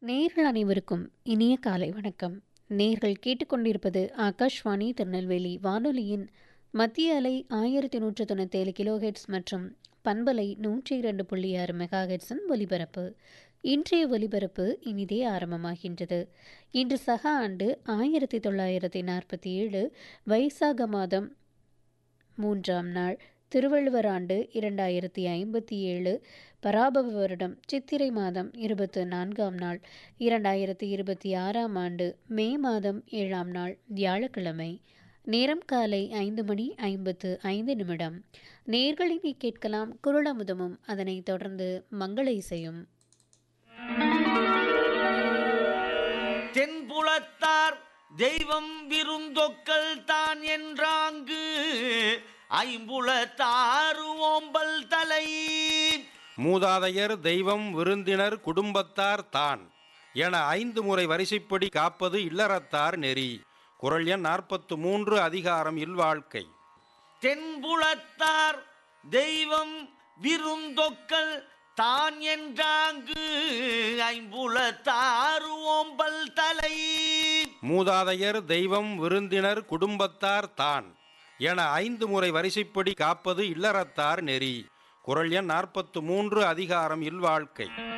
நேர்கள் அனைவருக்கும் இனிய காலை வணக்கம் நேர்கள் கேட்டுக்கொண்டிருப்பது ஆகாஷ்வாணி திருநெல்வேலி வானொலியின் மத்திய அலை ஆயிரத்தி நூற்று தொண்ணூத்தேழு கிலோஹெட்ஸ் மற்றும் பண்பலை நூற்றி இரண்டு புள்ளி ஆறு மெகாஹெட்ஸின் ஒலிபரப்பு இன்றைய ஒலிபரப்பு இனிதே ஆரம்பமாகின்றது இன்று சக ஆண்டு ஆயிரத்தி தொள்ளாயிரத்தி நாற்பத்தி ஏழு வைசாக மாதம் மூன்றாம் நாள் திருவள்ளுவர் ஆண்டு இரண்டாயிரத்தி ஐம்பத்தி ஏழு பராபவ வருடம் சித்திரை மாதம் இருபத்து நான்காம் நாள் இரண்டாயிரத்தி இருபத்தி ஆறாம் ஆண்டு மே மாதம் ஏழாம் நாள் வியாழக்கிழமை நேரம் காலை ஐந்து மணி ஐம்பத்து ஐந்து நிமிடம் நேர்களினை கேட்கலாம் குரலமுதமும் அதனைத் தொடர்ந்து மங்கள இசையும் தென்புலத்தார் தெய்வம் விருந்தொக்கல் தான் என்றாங்கு ஐம்புலத்தாறு ஓம்பல் தலை மூதாதையர் தெய்வம் விருந்தினர் குடும்பத்தார் தான் என ஐந்து முறை வரிசைப்படி காப்பது இல்லறத்தார் நெறி குரல் எண் நாற்பத்து மூன்று அதிகாரம் இல்வாழ்க்கை தென்புலத்தார் தெய்வம் விருந்தொக்கல் தான் என்றாங்கு ஐம்புலத்தாறு ஓம்பல் தலை மூதாதையர் தெய்வம் விருந்தினர் குடும்பத்தார் தான் என ஐந்து முறை வரிசைப்படி காப்பது இல்லறத்தார் நெறி குரல் எண் நாற்பத்து மூன்று அதிகாரம் இல்வாழ்க்கை